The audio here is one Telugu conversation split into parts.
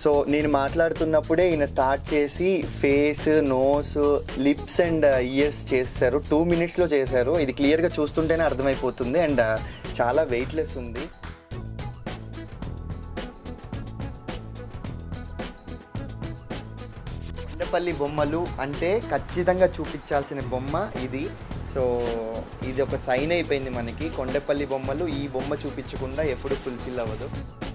సో నేను మాట్లాడుతున్నప్పుడే ఈయన స్టార్ట్ చేసి face nose lips and ears చేశారు టూ మినిట్స్లో చేశారు ఇది క్లియర్గా చూస్తుంటేనే అర్థమైపోతుంది అండ్ చాలా వెయిట్లెస్ ఉంది కొండపల్లి బొమ్మలు అంటే ఖచ్చితంగా చూపించాల్సిన బొమ్మ ఇది సో ఇది ఒక సైన్ అయిపోయింది మనకి కొండపల్లి బొమ్మలు ఈ బొమ్మ చూపించకుండా ఎప్పుడు ఫుల్ఫిల్ అవ్వదు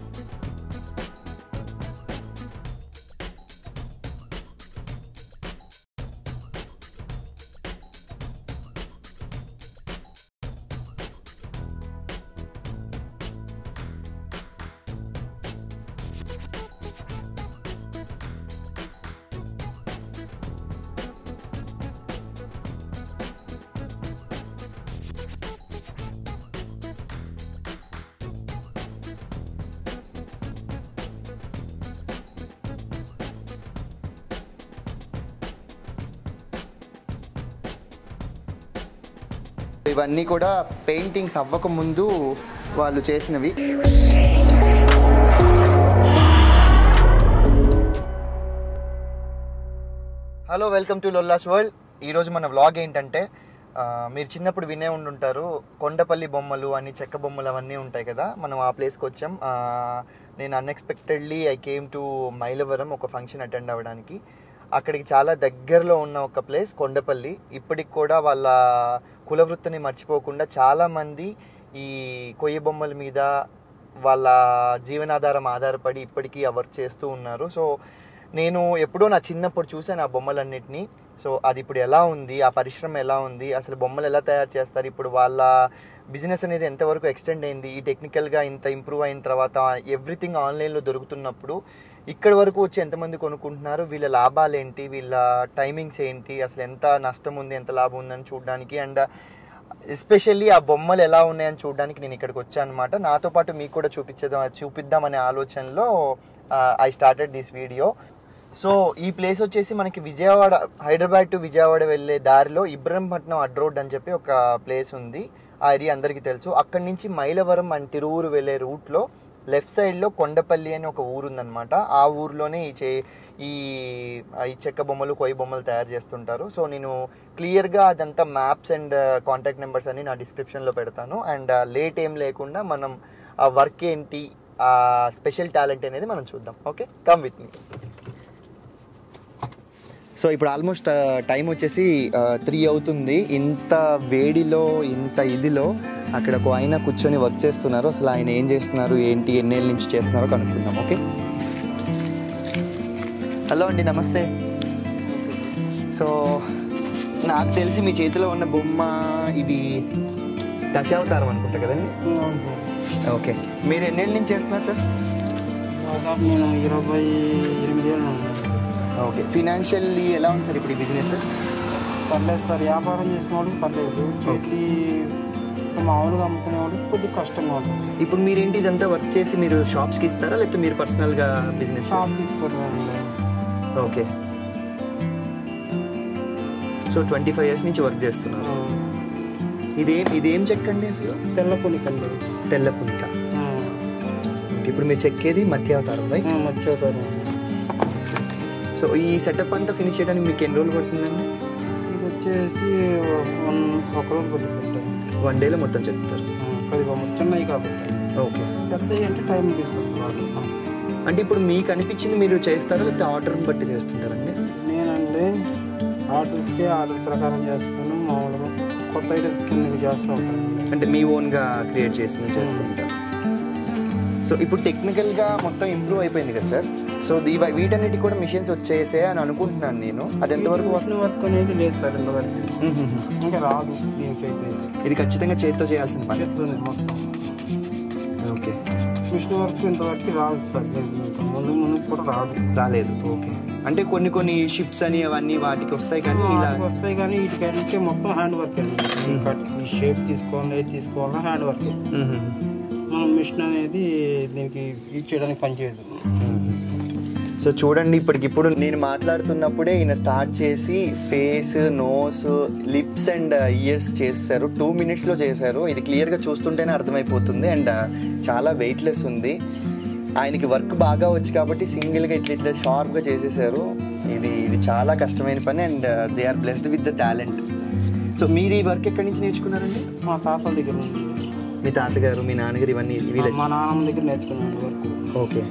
ఇవన్నీ కూడా పెయింటింగ్స్ అవ్వక ముందు వాళ్ళు చేసినవి హలో వెల్కమ్ టు లొల్లాస్ వరల్డ్ ఈరోజు మన వ్లాగ్ ఏంటంటే ఆ, మీరు చిన్నప్పుడు వినే ఉండుంటారు కొండపల్లి బొమ్మలు అని చెక్క బొమ్మలు అవన్నీ ఉంటాయి కదా మనం ఆ ప్లేస్కి వచ్చాం ఆ, నేను unexpectedly I came to Mylavaram ఒక ఫంక్షన్ అటెండ్ అవ్వడానికి అక్కడికి చాలా దగ్గరలో ఉన్న ఒక ప్లేస్ కొండపల్లి ఇప్పటికి కూడా వాళ్ళ కులవృత్తిని మర్చిపోకుండా చాలామంది ఈ కొయ్య బొమ్మల మీద వాళ్ళ జీవనాధారం ఆధారపడి ఇప్పటికీ ఆ వర్క్ చేస్తూ ఉన్నారు సో నేను ఎప్పుడో నా చిన్నప్పుడు చూసాను ఆ బొమ్మలన్నిటినీ సో అది ఇప్పుడు ఎలా ఉంది ఆ పరిశ్రమ ఎలా ఉంది అసలు బొమ్మలు ఎలా తయారు చేస్తారు ఇప్పుడు వాళ్ళ బిజినెస్ అనేది ఎంతవరకు ఎక్స్టెండ్ అయింది ఈ టెక్నికల్గా ఇంత ఇంప్రూవ్ అయిన తర్వాత ఎవ్రీథింగ్ ఆన్లైన్లో దొరుకుతున్నప్పుడు ఇక్కడ వరకు వచ్చి ఎంతమంది కొనుక్కుంటున్నారు వీళ్ళ లాభాలు ఏంటి వీళ్ళ టైమింగ్స్ ఏంటి అసలు ఎంత నష్టం ఉంది ఎంత లాభం ఉందని చూడడానికి అండ్ ఎస్పెషల్లీ ఆ బొమ్మలు ఎలా ఉన్నాయని చూడడానికి నేను ఇక్కడికి వచ్చాను అనమాట నాతో పాటు మీకు కూడా చూపించేద్దాం చూపిద్దామనే ఆలోచనలో I started this video so ఈ ప్లేస్ వచ్చేసి మనకి విజయవాడ హైదరాబాద్ టు విజయవాడ వెళ్ళే దారిలో ఇబ్రహంపట్నం అడ్ రోడ్ అని చెప్పి ఒక ప్లేస్ ఉంది ఆ ఏరియా అందరికీ తెలుసు అక్కడి నుంచి మైలవరం అండ్ తిరువురు వెళ్ళే రూట్లో లెఫ్ట్ సైడ్లో కొండపల్లి అని ఒక ఊరు ఉందన్నమాట ఆ ఊర్లోనే ఈ చే ఈ ఈ చెక్క బొమ్మలు కొయ్య బొమ్మలు తయారు చేస్తుంటారు సో నేను క్లియర్గా అదంతా మ్యాప్స్ అండ్ కాంటాక్ట్ నెంబర్స్ అన్ని నా డిస్క్రిప్షన్లో పెడతాను అండ్ లేట్ ఏం లేకుండా మనం ఆ వర్క్ ఏంటి ఆ స్పెషల్ టాలెంట్ అనేది మనం చూద్దాం okay come with me so ఇప్పుడు ఆల్మోస్ట్ టైం వచ్చేసి త్రీ అవుతుంది ఇంత వేడిలో ఇంత ఇదిలో అక్కడ ఒక ఆయన కూర్చొని వర్క్ చేస్తున్నారు అసలు ఆయన ఏం చేస్తున్నారు ఏంటి ఎన్నేళ్ళ నుంచి చేస్తున్నారో కనుక్కుందాం ఓకే హలో అండి నమస్తే సో నాకు తెలిసి మీ చేతిలో ఉన్న బొమ్మ ఇవి దశావతారం అనుకుంటా కదండి ఓకే మీరు ఎన్నేళ్ళ నుంచి చేస్తున్నారు సార్ దాదాపు నేను ఇరవై ఎనిమిది ఏళ్ళు ఉన్నాను. ఓకే ఫినాన్షియల్లీ ఎలా ఉంది సార్ ఇప్పుడు ఈ బిజినెస్ పర్లేదు సార్ వ్యాపారం చేసిన వాళ్ళకి పర్లేదు చేతి మామూలుగా అమ్ముకునే వాళ్ళకి కొద్దిగా కష్టంగా ఉంటుంది ఇప్పుడు మీరేంటి ఇదంతా వర్క్ చేసి మీరు షాప్స్కి ఇస్తారా లేకపోతే మీరు పర్సనల్గా బిజినెస్ షాప్ తీసుకోవడం okay so twenty five years నుంచి వర్క్ చేస్తున్నారు ఇదేం ఇదేం చెక్క అండి అసలు తెల్ల పులికండి తెల్ల పుంట ఇప్పుడు మీరు చెక్కేది మధ్యావతారం రైట్ మర్చిపోతారు సో ఈ సెటప్ అంతా ఫినిష్ చేయడానికి మీకు ఎన్ని రోజులు పడుతుందండి ఇది వచ్చేసి వన్ ఒక రోజు పడుతుంటాయి వన్ డేలో మొత్తం చెప్తారు కొద్దిగా చిన్నవి కాబట్టి ఓకే పెద్దవి అంటే టైం తీసుకుంటున్నారు అంటే ఇప్పుడు మీకు అనిపించింది మీరు చేస్తారా లేకపోతే ఆర్డర్ని బట్టి చేస్తుంటారండి నేనండి ఆర్డర్స్కి ఆర్డర్ ప్రకారం చేస్తాను మామూలుగా కొత్త ఐటమ్స్ కింద చేస్తూ ఉంటాను అంటే మీ ఓన్గా క్రియేట్ చేసి చేస్తుంటారు సో ఇప్పుడు టెక్నికల్గా మొత్తం ఇంప్రూవ్ అయిపోయింది కదా సార్ సో దీ వీటన్నిటి కూడా మిషన్స్ వచ్చేసే అని అనుకుంటున్నాను నేను అది ఎంతవరకు వస్తున్న వర్క్ అనేది లేదు సార్ ఇంతవరకు వస్తుంది ఇంకా రాదు దీనికైతే ఇది ఖచ్చితంగా చేతితో చేయాల్సిన పని చెప్తుంది మొత్తం ఓకే మిషన్ వర్క్ ఇంతవరకు రాదు సార్ ఇంకా ముందు ముందు కూడా రాదు రాలేదు ఓకే అంటే కొన్ని కొన్ని షిప్స్ అని అవన్నీ వాటికి వస్తాయి కానీ ఇలా వాటికి వస్తాయి కానీ వీటికైతే మొత్తం హ్యాండ్ వర్క్ అండి ఇంకా ఈ షేప్ తీసుకోవాలి ఏది తీసుకోవాలన్నా హ్యాండ్ వర్క్ మ్మ్. మనం మిషన్ అనేది దీనికి యూజ్ చేయడానికి పనిచేయదు సో చూడండి ఇప్పటికిప్పుడు నేను మాట్లాడుతున్నప్పుడే ఈయన స్టార్ట్ చేసి face nose lips and ears చేశారు టూ మినిట్స్లో చేశారు ఇది క్లియర్గా చూస్తుంటేనే అర్థమైపోతుంది అండ్ చాలా వెయిట్లెస్ ఉంది ఆయనకి వర్క్ బాగా వచ్చి కాబట్టి సింగిల్గా ఇట్లా ఇట్లా షార్ప్గా చేసేసారు ఇది ఇది చాలా కష్టమైన పని and they are blessed with the talent so మీరు ఈ వర్క్ ఎక్కడి నుంచి నేర్చుకున్నారండి మా తాతల దగ్గర ఉంది మీ తాతగారు మీ నాన్నగారు ఇవన్నీ వీళ్ళ మా నాన్నమ్మ దగ్గర నేర్చుకున్నాను వరకు ఓకే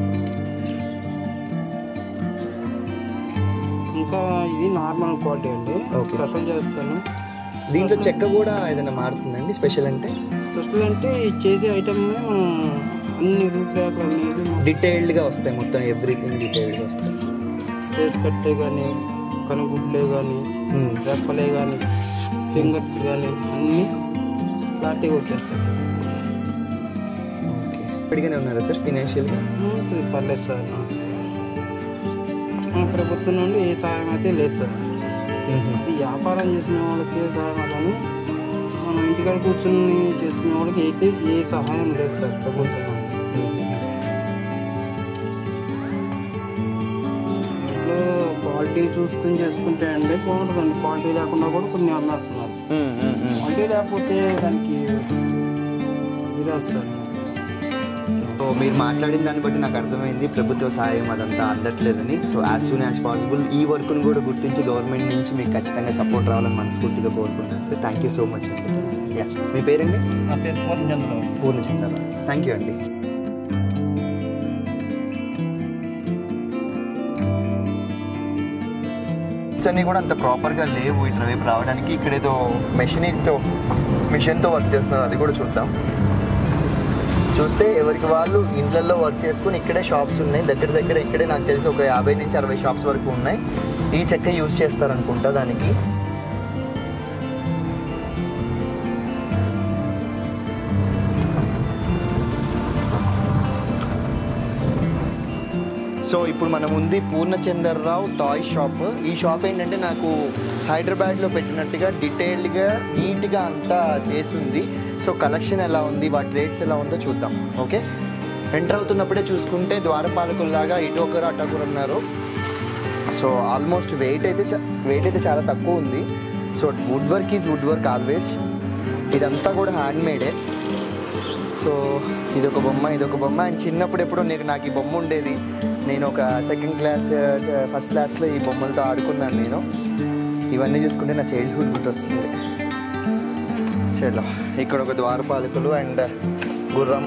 ఇంకా ఇది నార్మల్ క్వాలిటీ అండి Okay. స్పెషల్ చేస్తాను దీంట్లో చెక్క కూడా ఏదైనా మారుతుందండి స్పెషల్ అంటే స్పెషల్ అంటే ఈ చేసే ఐటమ్ మనం అన్ని రూపురేఖలు అనేది డీటెయిల్డ్గా వస్తాయి మొత్తం ఎవ్రీథింగ్ డీటెయిల్డ్గా వస్తాయి ఫేస్ కట్లే కానీ కనుగుడ్లే కానీ Hmm. రెప్పలే కానీ ఫింగర్స్ కానీ అన్నీ క్లారిటీగా వచ్చేస్తాయి ఓకే ఇప్పటికనే ఉన్నారా సార్ ఫినాన్షియల్గా ఇది పర్లేదు సార్ నాకు. మన ప్రభుత్వం నుండి ఏ సహాయం అయితే లేదు సార్ ఇది వ్యాపారం చేసిన వాళ్ళకి ఏ సహాయం కానీ మనం ఇంటికాడ కూర్చొని చేసుకునే వాళ్ళకి అయితే ఏ సహాయం లేదు సార్ ప్రభుత్వం నుండి. ఇంట్లో క్వాలిటీ చూసుకుని చేసుకుంటే అండి బాగుంటుందండి క్వాలిటీ లేకుండా కూడా కొన్ని అమ్మేస్తున్నారు క్వాలిటీ లేకపోతే దానికి ఇది రాదు సార్ సో మీరు మాట్లాడిన దాన్ని బట్టి నాకు అర్థమైంది ప్రభుత్వ సాయం అదంతా అందట్లేదని so as soon as possible ఈ వర్క్ను కూడా గుర్తించి గవర్నమెంట్ నుంచి మీకు ఖచ్చితంగా సపోర్ట్ రావాలని మనస్ఫూర్తిగా కోరుకుంటాను sir thank you so much అండి యా మీ పేరండి నా పేరు పూర్ణచంద్రరావు పూర్ణచంద్ర థ్యాంక్ యూ అండి అన్నీ కూడా అంత ప్రాపర్గా లేవు ఇట్లా వైపు రావడానికి ఇక్కడ ఏదో మెషినరీతో మిషన్తో వర్క్ చేస్తున్నారు అది కూడా చూద్దాం చూస్తే ఎవరికి వాళ్ళు ఇండ్లలో వర్క్ చేసుకుని ఇక్కడే షాప్స్ ఉన్నాయి దగ్గర దగ్గర ఇక్కడే నాకు తెలిసి ఒక యాభై నుంచి అరవై షాప్స్ వరకు ఉన్నాయి ఈ చెక్క యూజ్ చేస్తారనుకుంటా దానికి సో ఇప్పుడు మనం ఉంది పూర్ణచందర్రావు టాయ్ షాప్ ఈ షాప్ ఏంటంటే నాకు హైదరాబాద్లో పెట్టినట్టుగా డీటెయిల్డ్గా నీట్గా అంతా చేసి ఉంది సో కలెక్షన్ ఎలా ఉంది వాటి రేట్స్ ఎలా ఉందో చూద్దాం ఓకే ఎంటర్ అవుతున్నప్పుడే చూసుకుంటే ద్వారపాలకుల్లాగా ఇటు ఒకరు అటు ఒకరు ఉన్నారు సో ఆల్మోస్ట్ వెయిట్ అయితే వెయిట్ అయితే చాలా తక్కువ ఉంది so wood work is wood work always ఇదంతా కూడా హ్యాండ్ మేడే సో ఇదొక బొమ్మ ఇదొక బొమ్మ అండ్ చిన్నప్పుడు ఎప్పుడో నేను నాకు ఈ బొమ్మ ఉండేది నేను ఒక సెకండ్ క్లాస్ ఫస్ట్ క్లాస్లో ఈ బొమ్మలతో ఆడుకున్నాను నేను ఇవన్నీ చూసుకుంటే నా చైల్డ్హుడ్ గుర్తొస్తుంది చలో ఇక్కడ ఒక ద్వారపాలకులు అండ్ గుర్రం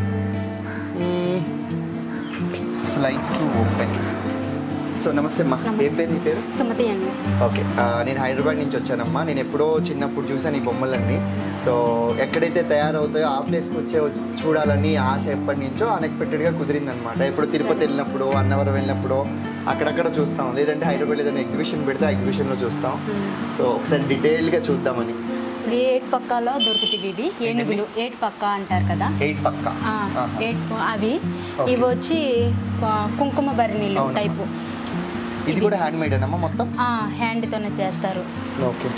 స్లైడ్ టు ఓపెన్ సో నమస్తే అమ్మా ఏం పేరు నీ పేరు సుమతి అండి ఓకే ఆ, నేను హైదరాబాద్ నుంచి వచ్చానమ్మా నేను ఎప్పుడో చిన్నప్పుడు చూసాను ఈ బొమ్మలన్నీ సో ఎక్కడైతే తయారవుతాయో ఆ ప్లేస్కి వచ్చే చూడాలని ఆశ ఎప్పటి నుంచో అన్ఎక్స్పెక్టెడ్గా కుదిరిందనమాట ఎప్పుడు తిరుపతి వెళ్ళినప్పుడు అన్నవరం వెళ్ళినప్పుడు అక్కడక్కడ చూస్తాం లేదంటే హైదరాబాద్ ఏదైనా ఎగ్జిబిషన్ పెడితే ఆ ఎగ్జిబిషన్లో చూస్తాం సో ఒకసారి డీటెయిల్గా చూద్దామని ఇది ఏట్ పక్కాలో దొరుకుతాయి ఇవి ఏనుగులు ఏట్ పక్క అంటారు కదా ఎయిట్ పక్క ఆ, ఏట్ ప- అవి Okay. ఇవి వచ్చి ఆ, కుంకుమ భరణిలు అవును. టైపు ఇది కూడా హ్యాండ్ మేడ్ అమ్మా మొత్తం హ్యాండ్తోనే చేస్తారు ఓకే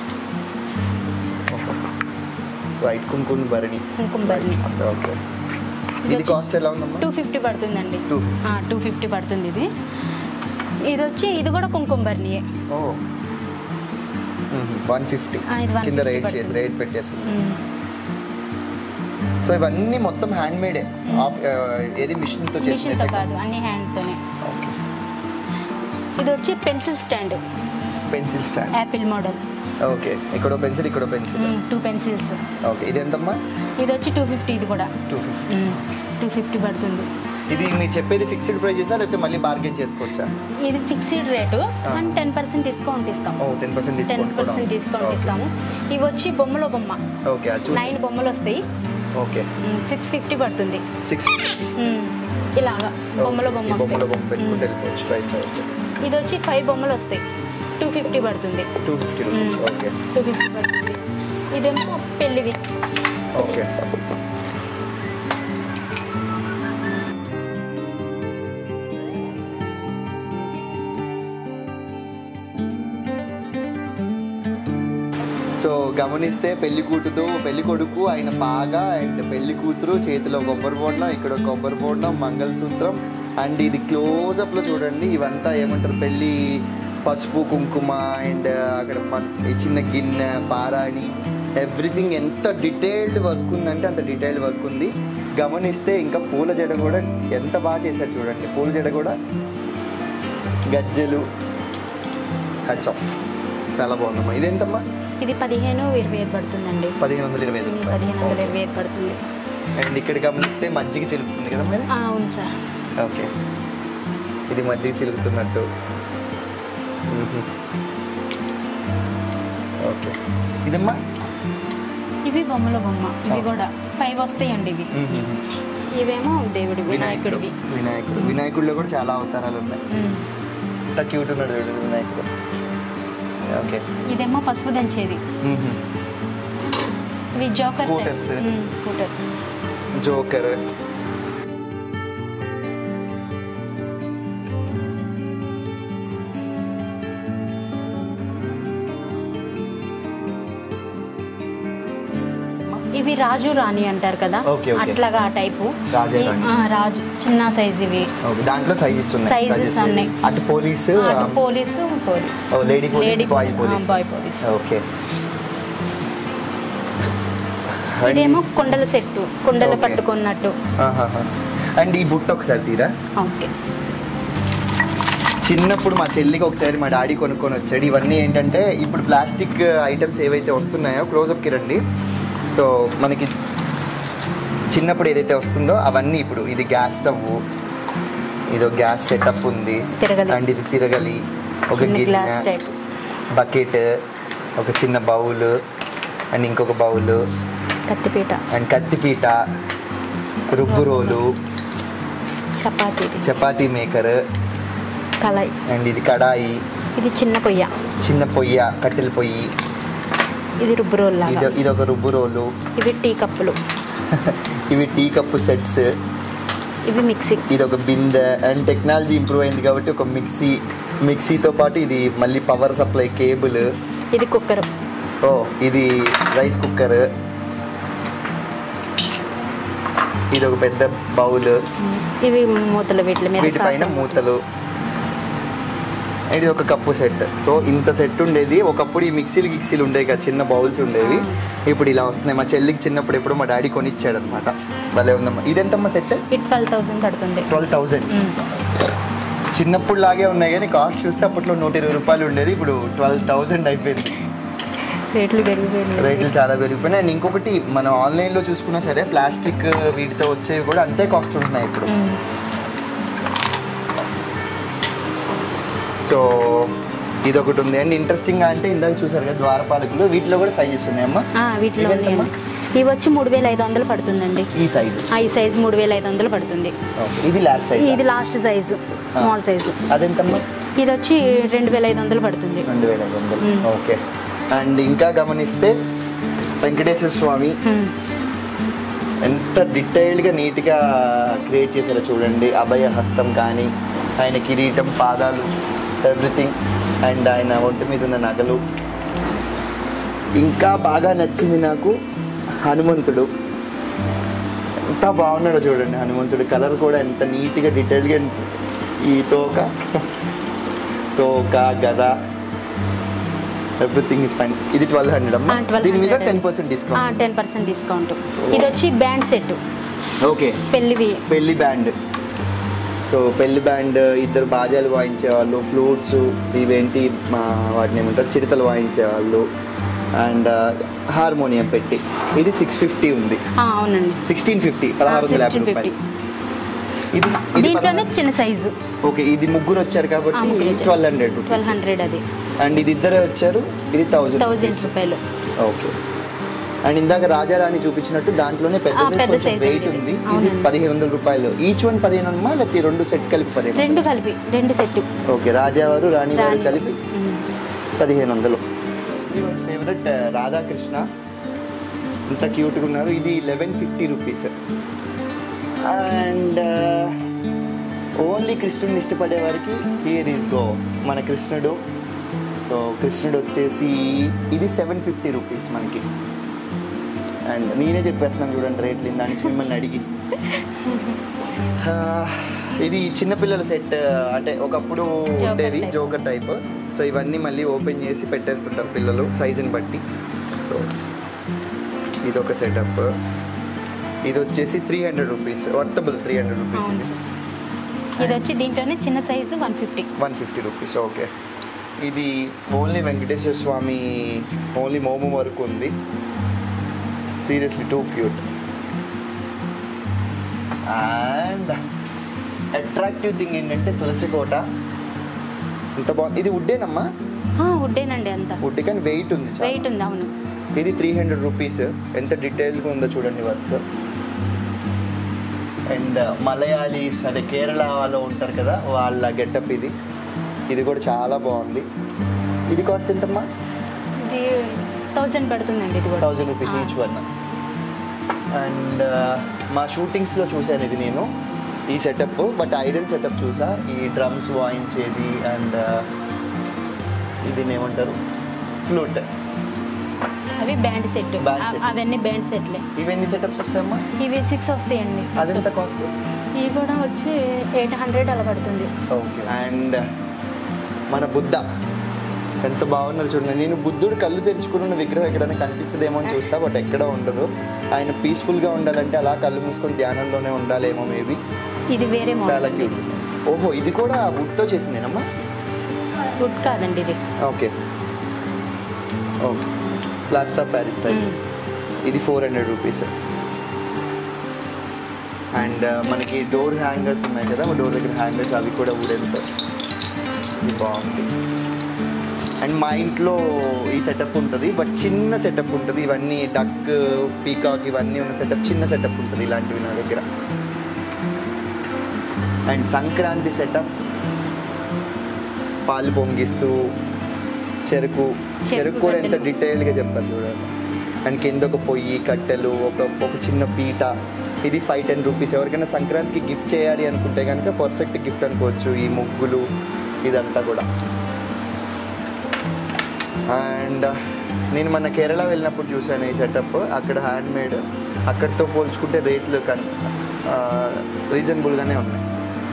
రైట్ కుంకుమ భరణి కుంకుమ భరణి ఓకే ఇది కాస్ట్ ఎలా ఉందమ్మా టూ ఫిఫ్టీ పడుతుందండి టూ టూ ఫిఫ్టీ పడుతుంది ఇది ఇది వచ్చి ఇది కూడా కుంకుమ భరణియే ఓ వన్ ఫిఫ్టీ ఆ, ఇది 150 కింద రేట్ చేసి పడుతుంది. రేట్ పెట్టేసి ఉమ్. సో ఇవన్నీ మొత్తం హ్యాండ్ మేడే ఆఫ్ ఏది మిషన్ తో మిషన్తో చేసింది కాదు అన్ని హ్యాండ్తోనే ఇది వచ్చి pencil stand pencil stand apple model okay ఇక్కడ పెన్సిల్ ఇక్కడ పెన్సిల్ టూ పెన్సిల్స్ ఓకే ఇది ఎంతమ్మా ఇది వచ్చి టూ ఫిఫ్టీ ఇది కూడా టూ ఫిఫ్టీ టూ ఫిఫ్టీ పడుతుంది ఇది మీరు చెప్పేది ఫిక్స్డ్ ప్రైజెసా లేకపోతే మళ్ళీ బార్గెన్ చేసుకోవచ్చా ఇది fixed rate and ten percent discount ఇస్తాం ఓ టెన్ పర్సెంట్ టెన్ డిస్కౌంట్ కూడా పర్సెంట్ డిస్కౌంట్ ఇస్తాము ఇవి వచ్చి బొమ్మలో బొమ్మ ఓకే అది చూసి నైన్ బొమ్మలు వస్తాయి ఓకే సిక్స్ ఫిఫ్టీ పడుతుంది సిక్స్ మ్మ్. ఇలాగా బొమ్మలో బొమ్మ బొమ్మలో బొమ్మ వస్తాయి పెట్టుకుంటే మ్మ్. వెళ్ళిపోవచ్చు రైట్ రైట్ ఇది వచ్చి ఫైవ్ బొమ్మలు వస్తాయి టూ ఫిఫ్టీ పడుతుంది two fifty rupees okay two fifty పడుతుంది ఇదేమో పెళ్ళివి ఓకే సో గమనిస్తే పెళ్లి కూతురు పెళ్లి కొడుకు ఆయన బాగా అండ్ పెళ్లి కూతురు చేతిలో కొబ్బరి బోండం ఇక్కడ కొబ్బరి బోండం మంగళసూత్రం అండ్ ఇది క్లోజప్లో చూడండి ఇవంతా ఏమంటారు పెళ్ళి పసుపు కుంకుమ అండ్ అక్కడ మన ఈ చిన్న గిన్నె పారాణి ఎవ్రీథింగ్ ఎంత డీటెయిల్డ్ వర్క్ ఉందంటే అంత డీటెయిల్డ్ వర్క్ ఉంది గమనిస్తే ఇంకా పూల జడ కూడా ఎంత బాగా చేశారు చూడండి పూల జడ కూడా గజ్జెలు హెడ్స్ ఆఫ్ చాలా బాగుందమ్మా ఇదేంటమ్మా ఇది పదిహేను ఇరవై ఐదు పడుతుందండి పదిహేను వందల ఇరవై ఐదు ఉమ్, పదిహేను వందల ఇరవై ఐదు పడుతుంది అండ్ ఇక్కడ గమనిస్తే మజ్జిగ చిలుకుతుంది కదా మరి ఆ, అవును సార్ ఓకే ఇది మజ్జిగ చిలుకుతున్నట్టు మ్మ్. ఓకే ఇదమ్మా ఇవి బొమ్మల బొమ్మ ఇవి ఆ. కూడా ఫైవ్ వస్తాయండి ఇవి మ్మ్. ఇవేమో దేవుడి వినాయకుడు వినాయకుడివి వినాయకుడు వినాయకుడిలో కూడా చాలా అవతారాలు ఉన్నాయి ఉమ్. ఎంత క్యూట్ ఉన్నాడు చూడు వినాయకుడు ఓకే ఇదేమో పసుపు దంచేది మ్మ్. ఇవి జోకర్ Scooters. స్కూటర్స్ జోకర్ ఇవి రాజు రాణి అంటారు కదా Okay, okay. అట్లాగా ఆ టైపు రాజే ఈ- రాణి. ఆ, రాజు చిన్న సైజ్ ఇవి ఓకే దాంట్లో సైజెస్ ఉన్నాయి Sizes Sizes ఉన్నాయి. అటు పోలీసు అటు police lady police boy police boy police okay ఇదేమో కొండల సెట్టు కొండలు Okay. పట్టుకున్నట్టు అండ్ ఈ బుట్ట ఒకసారి తీరా ఓకే చిన్నప్పుడు మా చెల్లికి ఒకసారి మా డాడీ కొనుక్కొని వచ్చాడు ఇవన్నీ ఏంటంటే ఇప్పుడు ప్లాస్టిక్ ఐటమ్స్ ఏవైతే వస్తున్నాయో క్లోజప్కి రండి సో మనకి చిన్నప్పుడు ఏదైతే వస్తుందో అవన్నీ ఇప్పుడు ఇది గ్యాస్ స్టవ్ ఇదో గ్యాస్ సెటప్ ఉంది తిరగలి. అండ్ ఇది తిరగలి ఒక చిన్న గిన్నె గ్లాస్ టైప్ బకెట్ ఒక చిన్న బౌల్ అండ్ ఇంకొక బౌల్ కత్తిపీట అండ్ కత్తిపీట రుబ్బు రోలు చపాతీది చపాతీ మేకర్ కళాయి అండ్ ఇది కడాయి ఇది చిన్న పొయ్య చిన్న పొయ్య కట్టెల పొయ్యి ఇది రుబ్బు రోల్ ఇది లాగా ఇది ఒక రుబ్బు రోలు ఇవి టీ కప్పులు ఇవి టీ కప్పు సెట్స్ ఇవి మిక్సీ ఇది ఒక బిందె అండ్ టెక్నాలజీ ఇంప్రూవ్ అయింది కాబట్టి ఒక మిక్సీ మిక్సీతో పాటు ఇది మళ్ళీ పవర్ సప్లై కేబుల్ ఇది కుక్కర్ ఓ ఇది రైస్ కుక్కర్ ఇది ఒక పెద్ద బౌల్ ఇవి మూతలు వీటి మీద వీటిపైన సాసం. మూతలు ఇది ఒక కప్పు సెట్ సో ఇంత సెట్ ఉండేది ఒకప్పుడు ఈ మిక్సీలు గిక్సీలు ఉండేవి కదా చిన్న బౌల్స్ ఉండేవి ఇప్పుడు ఇలా వస్తున్నాయి మా చెల్లికి చిన్నప్పుడు ఎప్పుడు మా డాడీ కొనిచ్చాడు అనమాట భలే ఉందమ్మా ఇదెంతమ్మా సెట్ ఇది ట్వెల్వ్ థౌసండ్ పడుతుంది ట్వెల్వ్ థౌజండ్ ఉమ్. చిన్నప్పుడు లాగే ఉన్నాయి కానీ కాస్ట్ చూస్తే అప్పట్లో నూట ఇరవై రూపాయలు ఉండేది ఇప్పుడు ట్వెల్వ్ థౌజండ్ అయిపోయింది రేట్లు పెరిగిపోయినాయి రేట్లు చాలా పెరిగిపోయినాయి అండ్ ఇంకొకటి మనం ఆన్లైన్లో చూసుకున్నా సరే ప్లాస్టిక్ వీటితో వచ్చేవి కూడా అంతే కాస్ట్ ఉంటున్నాయి ఇప్పుడు ఉమ్. సో ఇది ఒకటి ఉంది అండ్ ఇంట్రెస్టింగ్ అంటే ఇందాక చూసారు కదా ద్వారపాలకులు వీటిలో కూడా సైజెస్ ఉన్నాయమ్మా ఆ, వీటిలో ఇవెంతమ్మా? ఉన్నాయండి ఇవి వచ్చి మూడు వేల ఐదు వందలు పడుతుందండి ఈ సైజు ఆ, ఈ సైజ్ మూడు వేల ఐదు వందలు పడుతుంది ఇది లాస్ట్ సైజ్ ఇది లాస్ట్ సైజు స్మాల్ సైజు అదెంతమ్మా ఇది వచ్చి రెండు వేల ఐదు వందలు పడుతుంది రెండు వేల ఐదు వందలు మ్మ్. ఓకే అండ్ ఇంకా గమనిస్తే వెంకటేశ్వర స్వామి ఉమ్. ఎంత డీటెయిల్డ్గా నీట్గా క్రియేట్ చేశారో చూడండి అభయ హస్తం కానీ ఆయన కిరీటం పాదాలు ఎవ్రీథింగ్ అండ్ ఆయన ఒంటి మీద ఉన్న నగలు ఇంకా బాగా నచ్చింది నాకు హనుమంతుడు ఎంత బాగున్నాడో చూడండి హనుమంతుడు కలర్ కూడా ఎంత నీట్గా డీటెయిల్గా ఈ తోక తోక గద ఎవ్రీథింగ్ ఇస్ ఫైన్ ఇది ట్వెల్వ్ హండ్రెడ్ అమ్మా ఆ, 1200 దీని మీద ten percent discount ten percent discount ఇది వచ్చి బ్యాండ్ సెట్ ఓకే పెళ్లివి పెళ్లి బ్యాండ్ సో పెళ్లి బ్యాండ్ ఇద్దరు బాజాలు వాయించేవాళ్ళు ఫ్లూట్స్ ఇవేంటి మా వాటిని ఏమంటారు చిరుతలు వాయించేవాళ్ళు అండ్ హార్మోనియం పెట్టి ఇది సిక్స్ ఫిఫ్టీ ఉంది ఆ, అవునండి సిక్స్టీన్ ఫిఫ్టీ పదహారు వందల యాభై 1650. రూపాయలు ఇది ఇది దీంట్లోనే చిన్న సైజు ఓకే ఇది ముగ్గురు వచ్చారు ఆ, కాబట్టి ముగ్గురు వచ్చారు. Twelve hundred twelve rupees hundred అది అండ్ ఇది ఇద్దరే వచ్చారు ఇది థౌజండ్ థౌజండ్ రూపాయలు ఓకే అండ్ ఇందాక రాజారాణి చూపించినట్టు దాంట్లోనే పెద్ద ఆ, size పెద్ద కొంచెం size వెయిట్ అండి ఉంది ఇది. ఇది అవునండి. పదిహేను వందల రూపాయలు ఈచ్ వన్ పదిహేను వందలమా లేకపోతే ఈ రెండు సెట్ కలిపి పదిహేను రెండు కలిపి రెండు సెట్ ఓకే రాజావారు రాణి వారు రాణి. కలిపి పదిహేను వందలు ఫేవరెట్ రాధాకృష్ణ ఇంత క్యూట్గా ఉన్నారు ఇది eleven fifty rupees and only కృష్ణుడిని ఇష్టపడే వారికి హియర్ ఈస్ గో మన కృష్ణుడు సో కృష్ణుడు వచ్చేసి ఇది సెవెన్ ఫిఫ్టీ రూపీస్ మనకి అండ్ నేనే చెప్పేస్తున్నాను చూడండి రేట్లు ఇందా నుంచి మిమ్మల్ని అడిగి ఆ, ఇది చిన్నపిల్లల సెట్ అంటే ఒకప్పుడు Joker ఉండేవి type. జోకర్ టైప్ సో ఇవన్నీ మళ్ళీ ఓపెన్ చేసి పెట్టేస్తుంటారు పిల్లలు సైజుని బట్టి సో ఇది ఒక సెటప్ ఇది వచ్చేసి three hundred rupees worthable three hundred rupees అవును ఇది సార్ ఇది వచ్చి దీంట్లోనే చిన్న size one fifty one fifty rupees okay ఇది ఓన్లీ వెంకటేశ్వర స్వామి ఓన్లీ మోము వరకు ఉంది seriously too cute and attractive thing ఏంటంటే తులసి కోట ఇంత బాగుంది ఇది వుడ్డేనమ్మా వుడ్డేనండి అంతా వుడ్ కానీ వెయిట్ ఉంది చాలా. వెయిట్ ఉంది అవును ఇది త్రీ హండ్రెడ్ రూపీస్ ఎంత డీటెయిల్గా ఉందో చూడండి వర్క్ అండ్ మలయాళీస్ అదే కేరళలో ఉంటారు కదా వాళ్ళ గెటప్ ఇది ఇది కూడా చాలా బాగుంది ఇది కాస్ట్ ఎంతమ్మా ఇది థౌజండ్ పడుతుందండి ఇది కూడా thousand rupees each one and మా షూటింగ్స్లో చూశాను ఇది నేను ఈ సెటప్ బట్ ఐరన్ సెటప్ చూసా ఈ డ్రమ్స్ వాయించేది అండ్ ఇది ఏమంటారు ఫ్లూట్ అవి బ్యాండ్ సెట్ Band set. అవన్నీ బ్యాండ్ సెట్లే ఇవన్నీ సెటప్స్ వస్తాయమ్మా ఇవి సిక్స్ వస్తాయండి అదెంత కాస్ట్ ఇవి కూడా వచ్చి ఎయిట్ హండ్రెడ్ అలా పడుతుంది ఓకే అండ్ మన బుద్ధ ఎంత బాగున్నారు చూడండి నేను బుద్ధుడు కళ్ళు తెరుచుకుని ఉన్న విగ్రహం ఎక్కడైనా కనిపిస్తుందేమో అని చూస్తా బట్ ఎక్కడ ఉండదు ఆయన పీస్ఫుల్గా ఉండాలంటే అలా కళ్ళు మూసుకొని ధ్యానంలోనే ఉండాలేమో మేబీ ఇది వేరే చాలా మోడల్ క్యూట్ ఓహో ఇది కూడా వుడ్తో చేసిందేనమ్మా వుడ్ కాదండి ఇది okay okay plaster of Paris type మ్మ్. ఇది ఫోర్ హండ్రెడ్ రూపీస్ అండ్ మనకి డోర్ హ్యాంగర్స్ ఉన్నాయి కదా డోర్ దగ్గర హ్యాంగర్స్ అవి కూడా వుడెన్తో ఇది బాగుంది అండ్ మా ఇంట్లో ఈ సెటప్ ఉంటుంది బట్ చిన్న సెటప్ ఉంటుంది ఇవన్నీ డక్ పీకాక్ ఇవన్నీ ఉన్న సెటప్ చిన్న సెటప్ ఉంటుంది ఇలాంటివి నా దగ్గర అండ్ సంక్రాంతి సెటప్ పాలు పొంగిస్తూ చెరుకు చెరుకు కూడా ఎంత గడ్డలు. డీటెయిల్గా చెప్పారు చూడండి అండ్ కింద ఒక పొయ్యి కట్టెలు ఒక ఒక చిన్న పీట ఇది ఫైవ్ టెన్ రూపీస్ ఎవరికైనా సంక్రాంతికి గిఫ్ట్ చేయాలి అనుకుంటే కనుక పర్ఫెక్ట్ గిఫ్ట్ అనుకోవచ్చు ఈ ముగ్గులు ఇదంతా కూడా అండ్ నేను మన కేరళ వెళ్ళినప్పుడు చూశాను ఈ సెటప్ అక్కడ హ్యాండ్ మేడ్ అక్కడితో పోల్చుకుంటే రేట్లు కన్ రీజనబుల్గానే ఉన్నాయి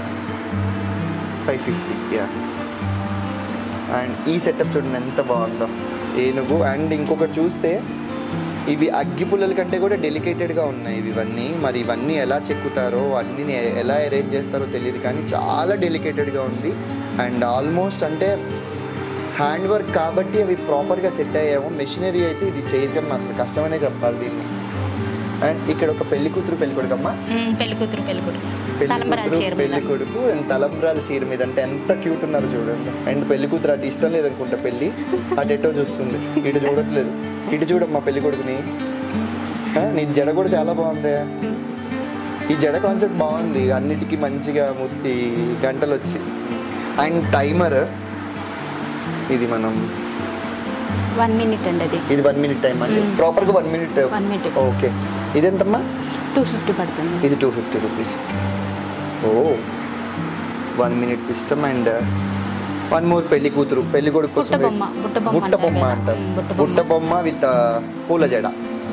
ఫైవ్ ఫిఫ్టీ యా అండ్ ఈ సెటప్ చూడండి ఎంత బాగుందో ఏనుగు అండ్ ఇంకొకటి చూస్తే ఇవి అగ్గి పుల్లల కంటే కూడా డెలికేటెడ్గా ఉన్నాయి ఇవి ఇవన్నీ మరి ఇవన్నీ ఎలా చెక్కుతారో అన్నీ ఎలా అరేంజ్ చేస్తారో తెలియదు కానీ చాలా డెలికేటెడ్గా ఉంది అండ్ ఆల్మోస్ట్ అంటే హ్యాండ్ వర్క్ కాబట్టి అవి ప్రాపర్గా సెట్ అయ్యాము మెషినరీ అయితే ఇది చేయడం అసలు కష్టమనే చెప్పాలి దీన్ని అండ్ ఇక్కడ ఒక పెళ్లి కూతురు పెళ్లి కొడుకమ్మా మ్మ్, పెళ్లి కూతురు పెళ్లి కొడుకు పెళ్లి తలంబరాల కూతురు, చీర మీద. పెళ్లి కొడుకు అండ్ తలంబ్రాల చీర మీద అంటే ఎంత క్యూట్ ఉన్నారు చూడండి అండ్ పెళ్లి కూతురు అటు ఇష్టం లేదనుకుంటా పెళ్లి అటు ఎటో చూస్తుంది ఇటు చూడట్లేదు ఇటు చూడమ్మా పెళ్లి కొడుకుని ఆ, నీ జడ కూడా చాలా బాగుంది ఈ జడ కాన్సెప్ట్ బాగుంది అన్నిటికీ మంచిగా ముత్తి గంటలు వచ్చి అండ్ టైమర్ ఇది మనం వన్ మినిట్ అండి అది ఇది వన్ మినిట్ టైం అండి Mm. ప్రాపర్గా one minute one minute okay ఇదెంతమ్మా టూ ఫిఫ్టీ పడుతుంది ఇది టూ ఫిఫ్టీ రూపీస్ ఓ one minute system and one more పెళ్లి కూతురు పెళ్లి కొడుకు కోసం బుట్ట బొమ్మ, బుట్ట బొమ్మ బుట్ట బొమ్మ అంటారు అంటారు కదా. బుట్ట బుట్ట బొమ్మ విత్ పూల జడ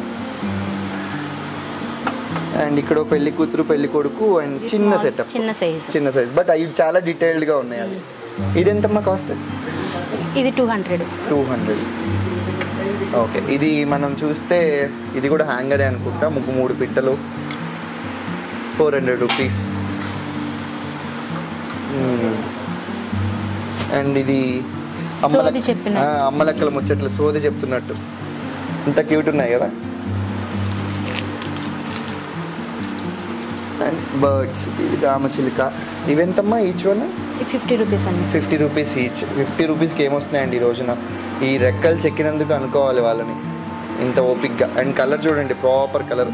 అండ్ ఇక్కడ ఓ పెళ్లి కూతురు పెళ్లి కొడుకు అండ్ చిన్న సెటప్ చిన్న సైజ్ చిన్న సైజ్ బట్ అవి చాలా డీటెయిల్డ్ గా ఉన్నాయి అవి ఇదెంతమ్మా కాస్ట్ ఇది two hundred two hundred okay ఇది మనం చూస్తే ఇది కూడా హ్యాంగరే అనుకుంటా ముగ్గు మూడు పిట్టలు ఫోర్ హండ్రెడ్ రూపీస్ అండ్ ఇది అమ్మల- సోది చెప్పినట్టు. ఆ, అమ్మలక్కల ముచ్చట్లు సోది చెప్తున్నట్టు ఇంత క్యూట్ ఉన్నాయి కదా అండ్ బర్డ్స్ ఇది రామచిలుక ఇవెంతమ్మా ఈచ్ వన్ ఫిఫ్టీ రూపీస్ అండి ఫిఫ్టీ రూపీస్ ఈచ్ ఫిఫ్టీ రూపీస్కి ఏమొస్తున్నాయండి ఈ రోజున ఈ రెక్కలు చెక్కినందుకు అనుకోవాలి వాళ్ళని ఇంత ఓపిక్గా అండ్ కలర్ చూడండి ప్రాపర్ కలర్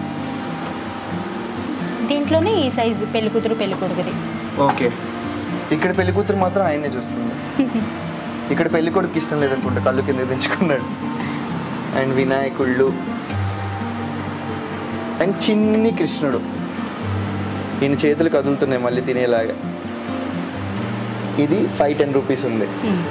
దీంట్లోనే ఈ సైజు పెళ్లి కూతురు పెళ్లి కొడుకుది ఓకే ఇక్కడ పెళ్లి కూతురు మాత్రం ఆయనే చూస్తుంది ఇక్కడ పెళ్లి కొడుకు ఇష్టం లేదనుకుంటా కళ్ళు కింద దించుకున్నాడు అండ్ వినాయకుళ్ళు అండ్ చిన్ని కృష్ణుడు ఈయన చేతులు కదులుతున్నాయి మళ్ళీ తినేలాగా ఇది ఫైవ్ టెన్ రూపీస్ ఉంది మ్మ్.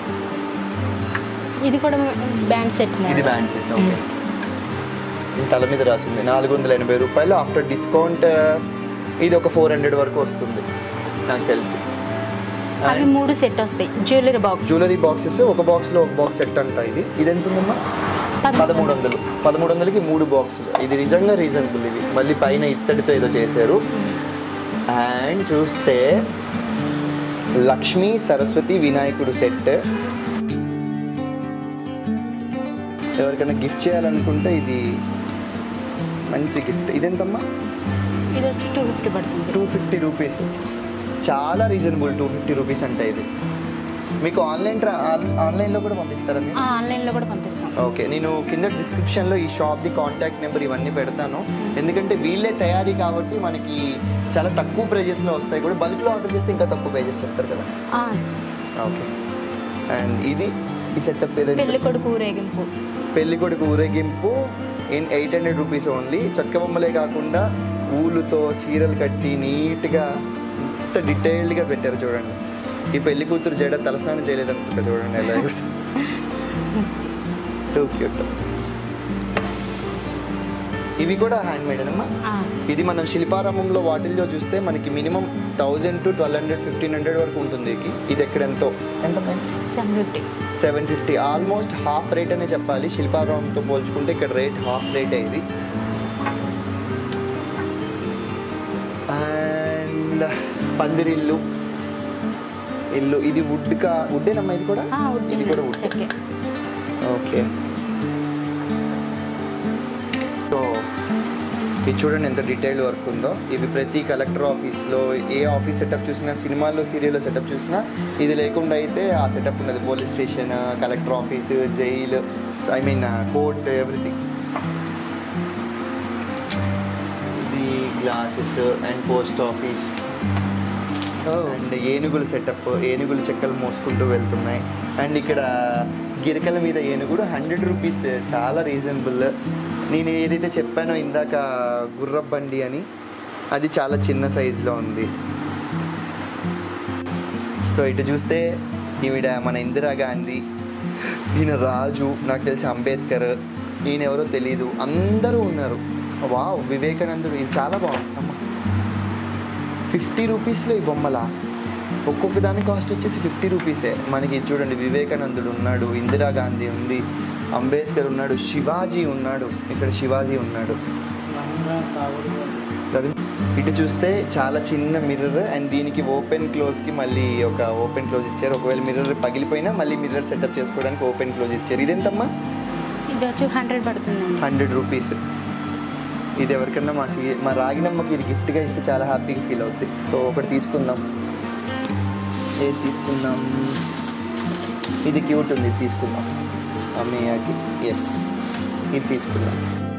ఇది కూడా బ్యాండ్ సెట్ ఇది బ్యాండ్ సెట్ ఓకే ఇది తల మీద రాసింది నాలుగు వందల ఎనభై రూపాయలు ఆఫ్టర్ డిస్కౌంట్ ఇది ఒక ఫోర్ హండ్రెడ్ వరకు వస్తుంది నాకు తెలిసి అవి మూడు సెట్ వస్తాయి జ్యువెలరీ బాక్స్ జ్యువెలరీ బాక్సెస్ ఒక బాక్స్లో ఒక బాక్స్ సెట్ అంట ఇది ఇది ఎంత ఉందమ్మా పదమూడు వందలు పదమూడు వందలకి మూడు బాక్సులు ఇది నిజంగా రీజనబుల్ ఇది మళ్ళీ పైన ఇత్తడితో ఏదో చేశారు అండ్ చూస్తే లక్ష్మీ సరస్వతి వినాయకుడు సెట్ ఎవరికైనా గిఫ్ట్ చేయాలనుకుంటే ఇది మంచి గిఫ్ట్ ఇదెంతమ్మా ఇది వచ్చి టూ ఫిఫ్టీ పడుతుంది టూ ఫిఫ్టీ రూపీస్ చాలా రీజనబుల్ టూ ఫిఫ్టీ రూపీస్ అంటే ఇది మీకు ఆన్లైన్ ట్రా ఆన్లైన్లో కూడా పంపిస్తారా మీరు ఆ, ఆన్లైన్లో కూడా పంపిస్తాం ఓకే నేను కింద డిస్క్రిప్షన్లో ఈ షాప్ది కాంటాక్ట్ నెంబర్ ఇవన్నీ పెడతాను ఎందుకంటే వీళ్ళే తయారీ కాబట్టి మనకి చాలా తక్కువ ప్రైజెస్లో వస్తాయి కూడా బల్క్లో ఆర్డర్ చేస్తే ఇంకా తక్కువ ప్రైజెస్ చెప్తారు కదా ఆ, ఓకే అండ్ ఇది ఈ సెటప్ ఏదో పెళ్లి కొడుకు ఊరేగింపు పెళ్లి కొడుకు ఊరేగింపు in eight hundred rupees only చెక్క బొమ్మలే కాకుండా ఊలుతో చీరలు కట్టి నీట్గా ఇంత డీటెయిల్డ్గా పెట్టారు చూడండి ఈ పెళ్లి కూతురు జడ తలస్నానం చేయలేదు అనుకుంటా చూడండి ఎలా టూ క్యూట్ ఇవి కూడా హ్యాండ్ మేడ్ అమ్మా ఆ, ఇది మనం శిల్పారామంలో వాటిల్లో చూస్తే మనకి minimum thousand to twelve hundred fifteen hundred వరకు ఉంటుంది ఇది. ఇది ఎక్కడ ఎంతో ఎంత seven fifty seven fifty almost half rate అనే చెప్పాలి శిల్పారామంతో పోల్చుకుంటే ఇక్కడ రేట్ హాఫ్ రేట్ ఇది అండ్ పందిరిల్లు ఇల్లు ఇది వుడ్ కా వుడ్డేనమ్మా ఇది కూడా ఆ, wood ఇది కూడా వుడ్ చెక్కే ఓకే సో ఇది చూడండి ఎంత డీటెయిల్ వర్క్ ఉందో ఇవి ప్రతి కలెక్టర్ ఆఫీస్లో ఏ ఆఫీస్ సెటప్ చూసినా సినిమాల్లో సీరియల్లో సెటప్ చూసినా ఇది లేకుండా అయితే ఆ సెటప్ ఉన్నది police station collector office jail I mean court everything ఇది glasses and post office and ఏనుగుల సెటప్ ఏనుగులు చెక్కలు మోసుకుంటూ వెళ్తున్నాయి అండ్ ఇక్కడ గిరికల మీద ఏనుగుడు హండ్రెడ్ రూపీస్ చాలా రీజనబుల్ నేను ఏదైతే చెప్పానో ఇందాక గుర్రపు బండి అని అది చాలా చిన్న సైజులో ఉంది సో ఇటు చూస్తే ఈవిడ మన ఇందిరాగాంధీ ఈయన రాజు నాకు తెలిసి అంబేద్కర్ ఈయన ఎవరో తెలియదు అందరూ ఉన్నారు వావ్ వివేకానందుడు ఇది చాలా బాగుంది అమ్మ ఫిఫ్టీ రూపీస్లో ఈ బొమ్మల ఒక్కొక్క దాని కాస్ట్ వచ్చేసి ఫిఫ్టీ రూపీసే మనకి ఇది చూడండి వివేకానందుడు ఉన్నాడు ఇందిరాగాంధీ ఉంది అంబేద్కర్ ఉన్నాడు శివాజీ ఉన్నాడు ఇక్కడ శివాజీ ఉన్నాడు రవి ఇటు చూస్తే చాలా చిన్న మిర్రర్ అండ్ దీనికి ఓపెన్ క్లోజ్కి మళ్ళీ ఒక ఓపెన్ క్లోజ్ ఇచ్చారు ఒకవేళ మిర్రర్ పగిలిపోయినా మళ్ళీ మిర్రర్ సెటప్ చేసుకోవడానికి ఓపెన్ క్లోజ్ ఇచ్చారు ఇదెంతమ్మా ఇది వచ్చి హండ్రెడ్ పడుతుందండి హండ్రెడ్ రూపీస్ ఇది ఎవరికన్నా మా సి మా రాగినమ్మకి ఇది గిఫ్ట్గా ఇస్తే చాలా హ్యాపీగా ఫీల్ అవుద్ది సో ఒకటి తీసుకుందాం ఏది తీసుకుందాం ఇది క్యూట్ ఉంది ఇది తీసుకుందాం అమ్మయ్యకి ఎస్ ఇది తీసుకుందాం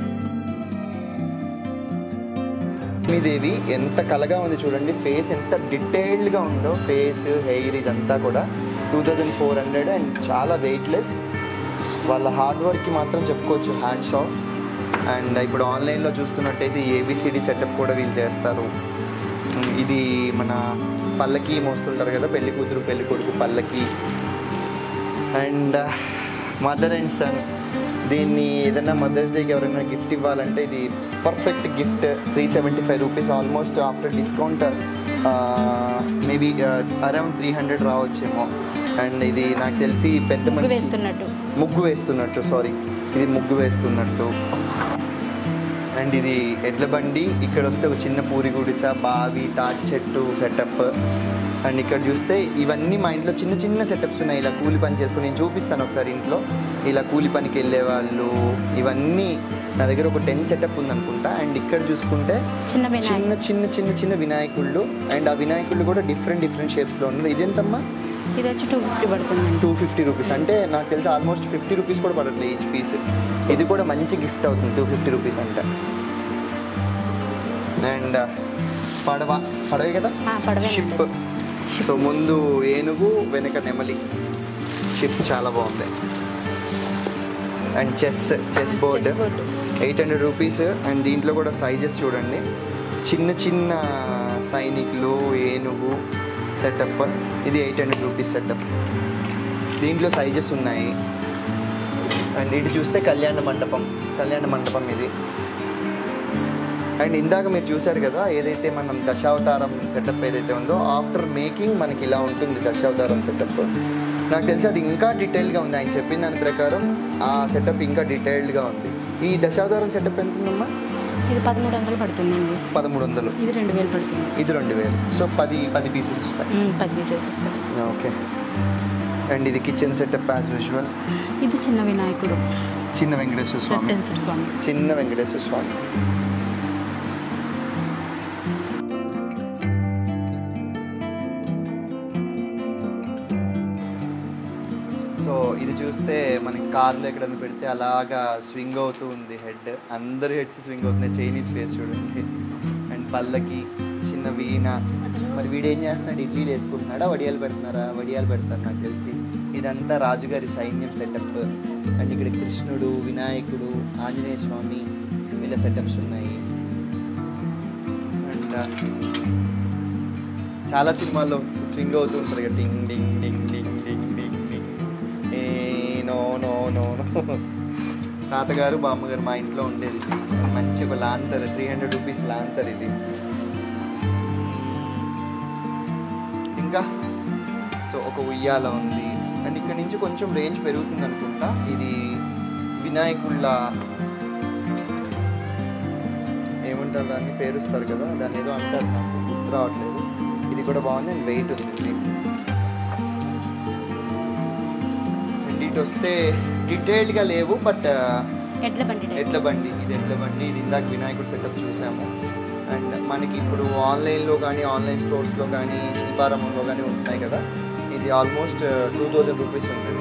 లక్ష్మీదేవి ఎంత కలగా ఉంది చూడండి ఫేస్ ఎంత డీటెయిల్డ్గా ఉందో ఫేస్ హెయిర్ ఇదంతా కూడా two thousand four hundred and చాలా వెయిట్లెస్ వాళ్ళ హార్డ్ వర్క్కి మాత్రం చెప్పుకోవచ్చు హ్యాండ్స్ ఆఫ్ అండ్ ఇప్పుడు ఆన్లైన్లో చూస్తున్నట్టయితే ఏబిసిడి సెటప్ కూడా వీళ్ళు చేస్తారు ఉమ్, ఇది మన పల్లకి మోస్తుంటారు కదా పెళ్లి కూతురు పెళ్లి కొడుకు పల్లకి అండ్ మదర్ అండ్ సన్ దీన్ని ఏదైనా మదర్స్ డేకి ఎవరైనా గిఫ్ట్ ఇవ్వాలంటే ఇది perfect gift three seventy five rupees almost after discount maybe around three hundred రావచ్చేమో అండ్ ఇది నాకు తెలిసి పెద్ద ముగ్గు మనిషి వేస్తున్నట్టు ముగ్గు వేస్తున్నట్టు సారీ ఇది ముగ్గు వేస్తున్నట్టు అండ్ ఇది ఎడ్ల బండి ఇక్కడ వస్తే ఒక చిన్న పూరి గుడిస బావి తాటి చెట్టు సెటప్ అండ్ ఇక్కడ చూస్తే ఇవన్నీ మా ఇంట్లో చిన్న చిన్న సెటప్స్ ఉన్నాయి ఇలా కూలి పని చేసుకుని నేను చూపిస్తాను ఒకసారి ఇంట్లో ఇలా కూలి పనికి వెళ్ళే వాళ్ళు ఇవన్నీ నా దగ్గర ఒక టెన్ సెటప్ ఉందనుకుంటా అండ్ ఇక్కడ చూసుకుంటే చిన్న చిన్న వినాయకుడు చిన్న చిన్న చిన్న వినాయకుళ్ళు అండ్ ఆ వినాయకుళ్ళు కూడా డిఫరెంట్ డిఫరెంట్ షేప్స్లో ఉన్నారు ఇదెంతమ్మా ఇది వచ్చి టూ ఫిఫ్టీ పడుతుందండి టూ ఫిఫ్టీ రూపీస్ అంటే నాకు తెలిసి ఆల్మోస్ట్ ఫిఫ్టీ రూపీస్ కూడా పడట్లేదు ఈచ్ పీస్ ఇది కూడా మంచి గిఫ్ట్ అవుతుంది టూ ఫిఫ్టీ రూపీస్ అంటే అండ్ పడవ పడవే కదా ఆ, పడవేనండి. షిప్ సో ముందు ఏనుగు వెనక నెమలి షిప్ చాలా బాగుంది and chess chess board Chess board. Eight hundred rupees and దీంట్లో కూడా సైజెస్ చూడండి చిన్న చిన్న సైనికులు ఏనుగు సెటప్ ఇది ఎయిట్ హండ్రెడ్ రూపీస్ సెటప్ దీంట్లో సైజెస్ ఉన్నాయి అండ్ ఇటు చూస్తే కళ్యాణ మండపం కళ్యాణ మండపం ఇది అండ్ ఇందాక మీరు చూశారు కదా ఏదైతే మనం దశావతారం సెటప్ ఏదైతే ఉందో ఆఫ్టర్ మేకింగ్ మనకి ఇలా ఉంటుంది దశావతారం సెటప్ నాకు తెలిసి అది ఇంకా డీటెయిల్గా ఉంది ఆయన చెప్పిన దాని ప్రకారం ఆ సెటప్ ఇంకా డీటెయిల్డ్గా ఉంది ఈ దశావతారం సెటప్ ఎంత ఉందమ్మా ఇది పదమూడు వందలు పడుతుందండి పదమూడు వందలు ఇది రెండు వేలు పడుతుంది ఇది రెండు వేలు సో పది పది పీసెస్ వస్తాయి ఉమ్, పది పీసెస్ వస్తాయి ఓకే అండ్ ఇది కిచెన్ సెటప్ యాజ్ యూజువల్ ఇది చిన్న వినాయకుడు చిన్న వెంకటేశ్వర స్వామి రెట్టెన్సర్ స్వామి చిన్న వెంకటేశ్వర స్వామి సో ఇది చూస్తే మనకి కార్లో ఎక్కడైనా పెడితే అలాగా స్వింగ్ అవుతూ ఉంది హెడ్ అందరి హెడ్స్ స్వింగ్ అవుతున్నాయి చైనీస్ ఫేస్ చూడండి అండ్ పళ్ళకి చిన్న వీణ మరి వీడు ఏం చేస్తున్నాడు ఇడ్లీలు వేసుకుంటున్నాడా వడియాలు పెడుతున్నారా వడియాలు పెడతారు నాకు తెలిసి ఇదంతా రాజుగారి సైన్యం సెటప్ అండ్ ఇక్కడ కృష్ణుడు వినాయకుడు ఆంజనేయ స్వామి వీళ్ళ సెటప్స్ ఉన్నాయి అండ్ చాలా సినిమాల్లో స్వింగ్ అవుతూ ఉంటుంది కదా డింగ్ డింగ్ డింగ్ డింగ్ డింగ్ డింగ్ డింగ్ ఏ నో నో నో నో తాతగారు బామ్మగారు మా ఇంట్లో ఉండేది మంచి ఒక లాంతర్ త్రీ హండ్రెడ్ రూపీస్ లాంతర్ ఇది ఇంకా సో ఒక ఉయ్యాల ఉంది అండ్ ఇక్కడ నుంచి కొంచెం రేంజ్ పెరుగుతుంది అనుకుంటా ఇది వినాయకుళ్ళ ఏమంటారు దాన్ని పేరుస్తారు కదా దాన్ని ఏదో అంటారు నాకు గుర్తు రావట్లేదు ఇది కూడా బాగుంది అండ్ వెయిట్ ఉంది ఇది అండ్ ఇటు వస్తే డీటెయిల్డ్గా లేవు బట్ ఎడ్ల బండి type. ఎడ్ల బండి ఇది ఎడ్ల బండి ఇది ఇందాక వినాయకుడు సెటప్ చూసాము అండ్ మనకి ఇప్పుడు ఆన్లైన్లో కానీ ఆన్లైన్ స్టోర్స్లో కానీ శిల్పారామంలో కానీ ఉంటున్నాయి కదా ఇది ఆల్మోస్ట్ టూ థౌజండ్ రూపీస్ ఉంటుంది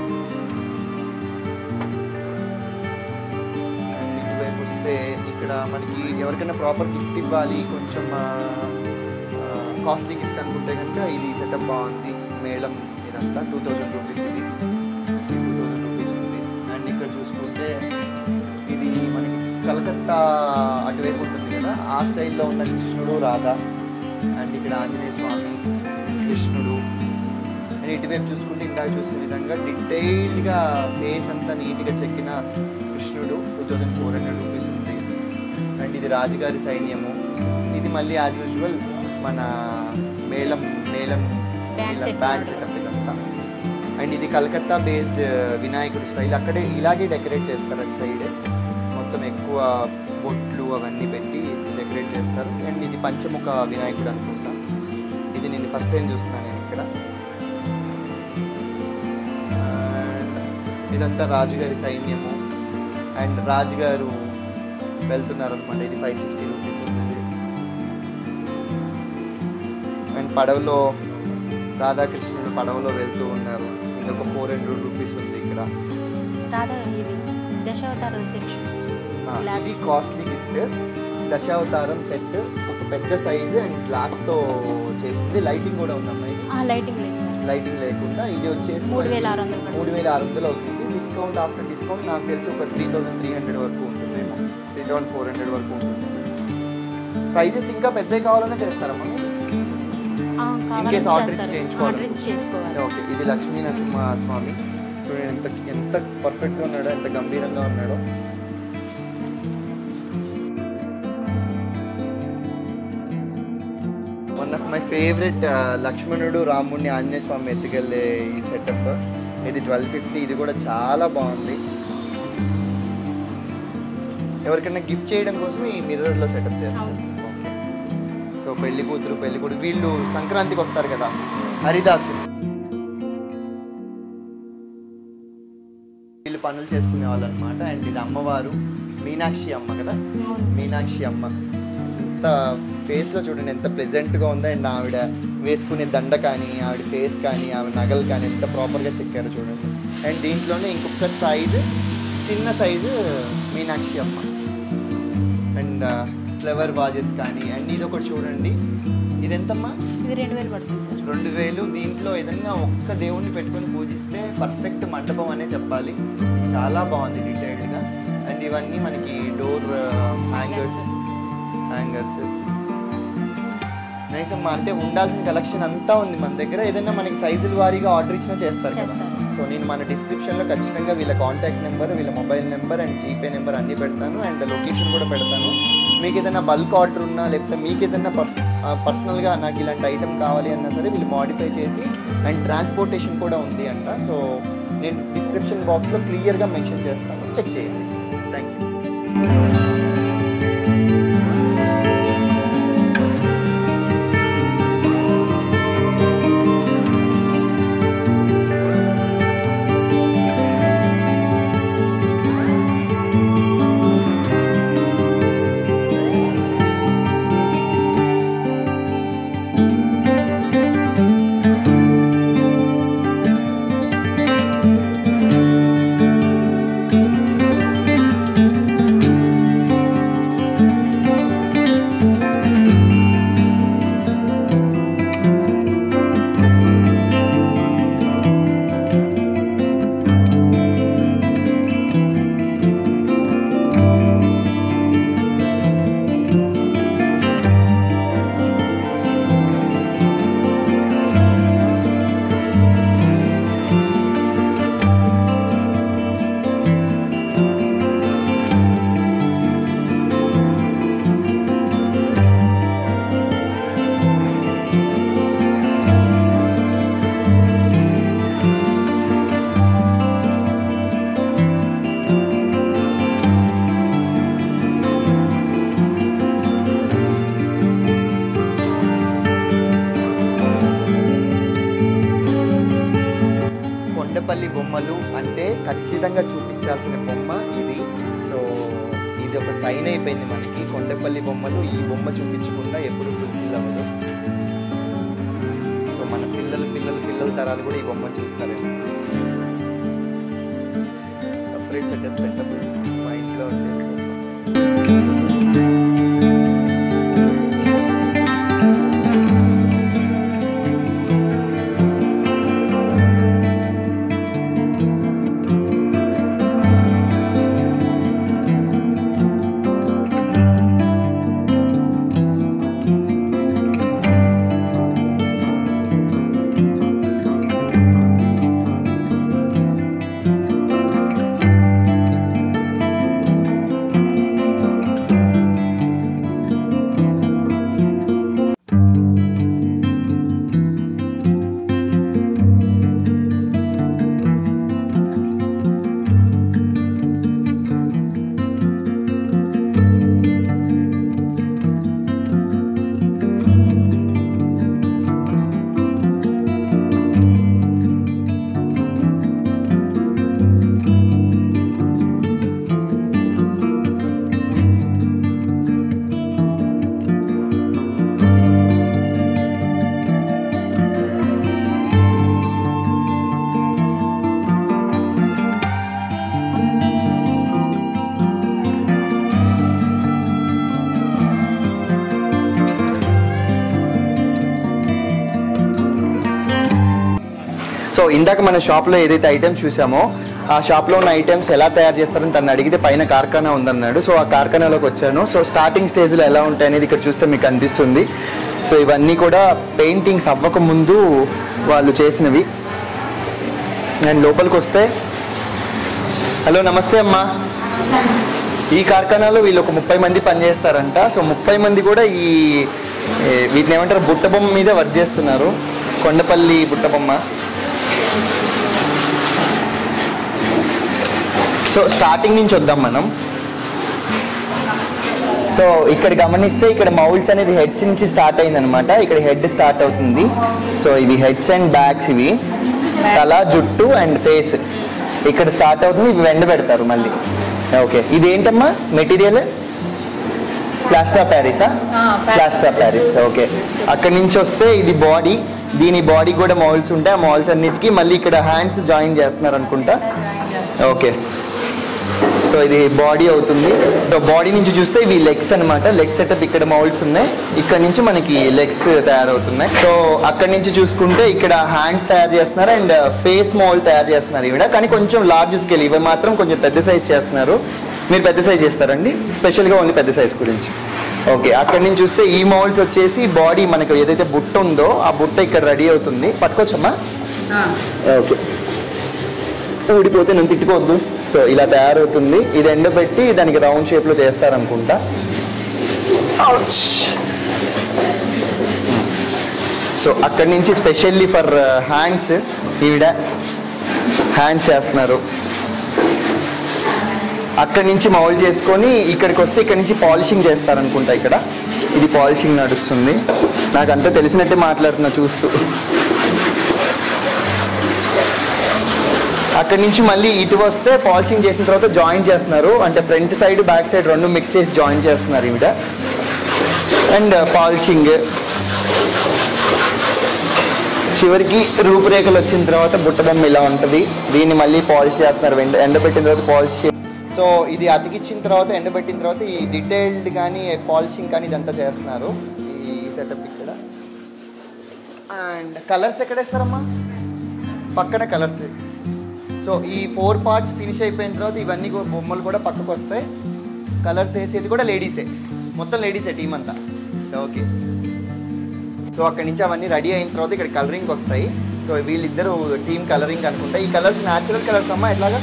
అండ్ ఇటువైపు వస్తే ఇక్కడ మనకి ఎవరికైనా ప్రాపర్ గిఫ్ట్ ఇవ్వాలి కొంచెం కాస్ట్లీ గిఫ్ట్ అనుకుంటే కనుక ఇది సెటప్ బాగుంది మేళం ఇదంతా టూ థౌజండ్ రూపీస్ ఇది టూ థౌజండ్ రూపీస్ ఉంది అండ్ ఇక్కడ చూసుకుంటే ఇది మనకి కలకత్తా అటువైపు ఉంటుంది కదా ఆ స్టైల్లో ఉన్న కృష్ణుడు రాధ అండ్ ఇక్కడ ఆంజనేయ స్వామి కృష్ణుడు అండ్ ఇటువైపు చూసుకుంటే ఇందాక చూసిన విధంగా డీటెయిల్డ్గా ఫేస్ అంతా నీట్గా చెక్కిన కృష్ణుడు two thousand four hundred rupees ఉంది అండ్ ఇది రాజుగారి సైన్యము ఇది మళ్ళీ యాజ్ యూజువల్ మన మేళం మేళం Band set band model. Setup ఇదంతా అండ్ ఇది కలకత్తా బేస్డ్ వినాయకుడి స్టైల్ అక్కడే ఇలాగే డెకరేట్ చేస్తారు అటు సైడ్ మొత్తం ఎక్కువ బొట్లు అవన్నీ పెట్టి డెకరేట్ చేస్తారు అండ్ ఇది పంచముఖ వినాయకుడు అనుకుంటా ఇది నేను ఫస్ట్ టైం చూస్తున్నాను నేను ఇక్కడ And ఇదంతా రాజుగారి సైన్యము అండ్ రాజుగారు వెళ్తున్నారు అనమాట ఇది ఫైవ్ సిక్స్టీ రూపీస్ ఉంటుంది అండ్ పడవలో రాధాకృష్ణుడు పడవలో వెళ్తూ ఉన్నారు ఇది ఒక ఫోర్ హండ్రెడ్ రూపీస్ ఉంది ఇక్కడ రాధా ఇది దశావతారం సెక్షన్ ఆ, Glass. ఇది కాస్ట్లీ గిఫ్ట్ దశావతారం సెట్ ఒక పెద్ద సైజు అండ్ గ్లాస్తో చేసింది లైటింగ్ కూడా ఉందమ్మా ఇది ఆ లైటింగ్ లేదు సార్ లైటింగ్ లేకుండా ఇది వచ్చేసి మూడు వేల ఆరు వందలు మూడు వేల ఆరు వందలు అవుతుంది డిస్కౌంట్ ఆఫ్టర్ డిస్కౌంట్ నాకు తెలిసి ఒక త్రీ థౌసండ్ త్రీ హండ్రెడ్ వరకు ఉంటుందేమో త్రీ థౌసండ్ ఫోర్ హండ్రెడ్ వరకు ఉంటుంది సైజెస్ ఇంకా పెద్దవి కావాలన్నా చేస్తారమ్మా మీరు? ఆ, In case కావాలంటే order చేస్తారు. చేయించుకోవాలి. Order ఇచ్చి చేసుకోవాలి ఓకే ఇది లక్ష్మీ నరసింహ స్వామి చూడండి ఎంత ఎంత పర్ఫెక్ట్గా ఉన్నాడో ఎంత గంభీరంగా ఉన్నాడో వన్ ఆఫ్ మై ఫేవరెట్ లక్ష్మణుడు రాముడిని ఆంజనేయ స్వామి ఎత్తుకెళ్ళే ఈ సెటప్ ఇది ట్వెల్వ్ ఫిఫ్టీ ఇది కూడా చాలా బాగుంది ఎవరికైనా గిఫ్ట్ చేయడం కోసం ఈ మిర్రర్లో సెటప్ చేస్తారు అవును. సో పెళ్లి కూతురు పెళ్లి కొడుకు వీళ్ళు సంక్రాంతికి వస్తారు కదా హరిదాసు వీళ్ళు పనులు చేసుకునే వాళ్ళు అనమాట అండ్ ఇది అమ్మవారు మీనాక్షి అమ్మ కదా మీనాక్షి అమ్మ ఎంత ఫేస్లో చూడండి ఎంత ప్లెజెంట్గా ఉందో అండ్ ఆవిడ వేసుకునే దండ కానీ ఆవిడ ఫేస్ కానీ ఆవిడ నగలు కానీ ఎంత ప్రాపర్గా చెక్కారో చూడండి అండ్ దీంట్లోనే ఇంకొక సైజు చిన్న సైజు మీనాక్షి అమ్మ అండ్ ఫ్లవర్ వాజెస్ కానీ అండ్ ఇది ఒకటి చూడండి ఇది ఎంతమ్మా ఇది రెండు వేలు పడుతుంది సార్ రెండు వేలు దీంట్లో ఏదైనా ఒక్క దేవుణ్ణి పెట్టుకొని పూజిస్తే పర్ఫెక్ట్ మండపం అనే చెప్పాలి చాలా బాగుంది డీటెయిల్డ్గా అండ్ ఇవన్నీ మనకి డోర్ హ్యాంగర్స్ హ్యాంగర్స్ నైస్ అమ్మా అంటే ఉండాల్సిన కలెక్షన్ అంతా ఉంది మన దగ్గర ఏదైనా మనకి సైజుల వారీగా ఆర్డర్ ఇచ్చినా చేస్తారు కదా చేస్తారు. సో నేను మన డిస్క్రిప్షన్లో ఖచ్చితంగా వీళ్ళ కాంటాక్ట్ నెంబర్ వీళ్ళ mobile number and GPay number అన్నీ పెడతాను అండ్ లొకేషన్ కూడా పెడతాను మీకు ఏదైనా బల్క్ ఆర్డర్ ఉన్నా లేకపోతే మీకు ఏదైనా పర్సనల్గా నాకు ఇలాంటి ఐటెం కావాలి అన్నా సరే వీళ్ళు మాడిఫై చేసి అండ్ ట్రాన్స్పోర్టేషన్ కూడా ఉంది అంట సో నేను డిస్క్రిప్షన్ బాక్స్లో క్లియర్గా మెన్షన్ చేస్తాను చెక్ చేయండి థ్యాంక్ యూ కొండపల్లి బొమ్మలు అంటే ఖచ్చితంగా చూపించాల్సిన బొమ్మ ఇది సో ఇది ఒక సైన్ అయిపోయింది మనకి కొండపల్లి బొమ్మలు ఈ బొమ్మ చూపించకుండా ఎప్పుడు ఫుల్ఫిల్ అవ్వదు సో మన పిల్లలు పిల్లలు పిల్లల తరాలు కూడా ఈ బొమ్మ చూస్తారేమో సపరేట్ సెటప్ సెటప్ మా ఇంట్లో ఉండేది బొమ్మ. సో ఇందాక మన షాప్లో ఏదైతే ఐటమ్స్ చూసామో ఆ షాప్లో ఉన్న ఐటమ్స్ ఎలా తయారు చేస్తారని తను అడిగితే పైన కార్ఖానా ఉందన్నాడు సో ఆ కార్ఖానాలోకి వచ్చాను సో స్టార్టింగ్ స్టేజ్లో ఎలా ఉంటాయి అనేది ఇక్కడ చూస్తే మీకు అనిపిస్తుంది సో ఇవన్నీ కూడా పెయింటింగ్స్ అవ్వక ముందు వాళ్ళు చేసినవి నేను లోపలికి వస్తే హలో నమస్తే అమ్మా ఈ కార్ఖానాలో వీళ్ళు ఒక ముప్పై మంది పనిచేస్తారంట సో ముప్పై మంది కూడా ఈ ఏ, వీటిని ఏమంటారు బుట్ట బొమ్మ మీద వర్క్ చేస్తున్నారు కొండపల్లి బుట్ట బొమ్మ సో స్టార్టింగ్ నుంచి వద్దాం మనం సో ఇక్కడ గమనిస్తే ఇక్కడ మౌల్స్ అనేది హెడ్స్ నుంచి స్టార్ట్ అయిందనమాట ఇక్కడ హెడ్ స్టార్ట్ అవుతుంది సో ఇవి హెడ్స్ అండ్ బ్యాగ్స్ ఇవి తల జుట్టు అండ్ ఫేస్ ఇక్కడ స్టార్ట్ అవుతుంది ఇవి వెండ పెడతారు మళ్ళీ ఓకే ఇది ఏంటమ్మా మెటీరియల్ ప్లాస్టర్ ప్యారిసా ప్లాస్టర్ ప్యారిస్ ఓకే అక్కడి నుంచి వస్తే ఇది బాడీ దీని బాడీ కూడా మౌల్స్ ఉంటాయి ఆ మౌల్స్ అన్నిటికీ మళ్ళీ ఇక్కడ హ్యాండ్స్ జాయిన్ చేస్తున్నారు అనుకుంటా ఓకే సో ఇది బాడీ అవుతుంది సో బాడీ నుంచి చూస్తే ఇవి లెగ్స్ అన్నమాట లెగ్ సెటప్ ఇక్కడ మౌల్స్ ఉన్నాయి ఇక్కడ నుంచి మనకి లెగ్స్ తయారవుతున్నాయి సో అక్కడ నుంచి చూసుకుంటే ఇక్కడ హ్యాండ్స్ తయారు చేస్తున్నారు అండ్ ఫేస్ మౌల్ తయారు చేస్తున్నారు ఈవిడ కానీ కొంచెం లార్జ్ స్కేల్ ఇవి మాత్రం కొంచెం పెద్ద సైజ్ చేస్తున్నారు మీరు పెద్ద సైజ్ చేస్తారండి స్పెషల్గా ఓన్లీ పెద్ద సైజ్ గురించి ఓకే అక్కడ నుంచి చూస్తే ఈ మౌల్స్ వచ్చేసి బాడీ మనకు ఏదైతే బుట్ట ఉందో ఆ బుట్ట ఇక్కడ రెడీ అవుతుంది పట్టుకోవచ్చమ్మా ఓకే ఊడిపోతే నన్ను తిట్టుకోవద్దు సో ఇలా తయారవుతుంది ఇది ఎండబెట్టి దానికి రౌండ్ షేప్లో చేస్తారనుకుంటా సో అక్కడి నుంచి స్పెషల్లీ ఫర్ హ్యాండ్స్ ఈవిడ హ్యాండ్స్ చేస్తున్నారు అక్కడి నుంచి మౌల్ చేసుకొని ఇక్కడికి వస్తే ఇక్కడ నుంచి పాలిషింగ్ చేస్తారనుకుంటా ఇక్కడ ఇది పాలిషింగ్ నడుస్తుంది నాకు అంతా తెలిసినట్టే మాట్లాడుతున్నా చూస్తూ అక్కడి నుంచి మళ్ళీ ఇటు వస్తే పాలిషింగ్ చేసిన తర్వాత జాయిన్ చేస్తున్నారు అంటే ఫ్రంట్ సైడ్ బ్యాక్ సైడ్ రెండు మిక్స్ చేసి జాయిన్ చేస్తున్నారు ఈవిడ అండ్ పాలిషింగ్ చివరికి రూపురేఖలు వచ్చిన తర్వాత బుట్ట బొమ్మ ఇలా ఉంటుంది దీన్ని మళ్ళీ పాలిష్ చేస్తున్నారు ఎండ ఎండబెట్టిన తర్వాత పాలిష్ సో ఇది అతికిచ్చిన తర్వాత ఎండబెట్టిన తర్వాత ఈ డీటెయిల్డ్ కానీ పాలిషింగ్ కానీ ఇదంతా చేస్తున్నారు ఈ సెటప్ ఇక్కడ అండ్ కలర్స్ ఎక్కడ వేస్తారమ్మా పక్కన కలర్స్ సో ఈ ఫోర్ పార్ట్స్ ఫినిష్ అయిపోయిన తర్వాత ఇవన్నీ కూడా బొమ్మలు కూడా పక్కకు వస్తాయి కలర్స్ వేసేది కూడా లేడీసే మొత్తం లేడీసే టీం అంతా సో ఓకే సో అక్కడి నుంచి అవన్నీ రెడీ అయిన తర్వాత ఇక్కడ కలరింగ్ వస్తాయి సో వీళ్ళిద్దరు టీమ్ కలరింగ్ అనుకుంటా ఈ కలర్స్ న్యాచురల్ కలర్స్ అమ్మా ఎట్లాగా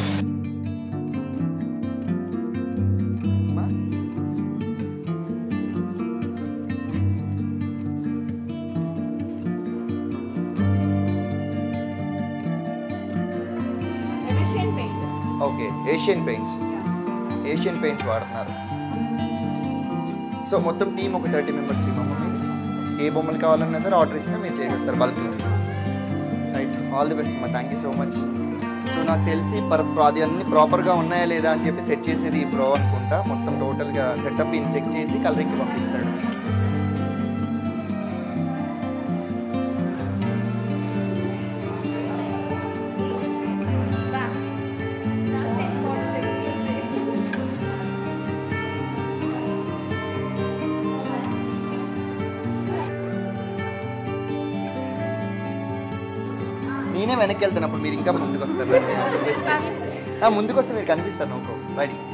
అమ్మా? Okay Asian Paints Asian Paints వాడుతున్నారు సో మొత్తం టీం ఒక థర్టీ మెంబర్స్ టీమ్ అమ్మ మీది ఏ బొమ్మలు కావాలన్నా సరే ఆర్డర్ ఇస్తే మీరు చేసేస్తారు bulk right all the best అమ్మా thank you so much so నాకు తెలిసి పర్ అది అన్ని ప్రాపర్గా ఉన్నాయా లేదా అని చెప్పి సెట్ చేసేది ఈ ప్రో అనుకుంటా మొత్తం టోటల్గా సెటప్ ఇన్ చెక్ చేసి కలరింగ్కి పంపిస్తాడు నేనే వెనక్కి వెళ్తాను అప్పుడు మీరు ఇంకా ముందుకు వస్తారు ఆ, ముందుకు వస్తే మీరు కనిపిస్తారు నోకో రైట్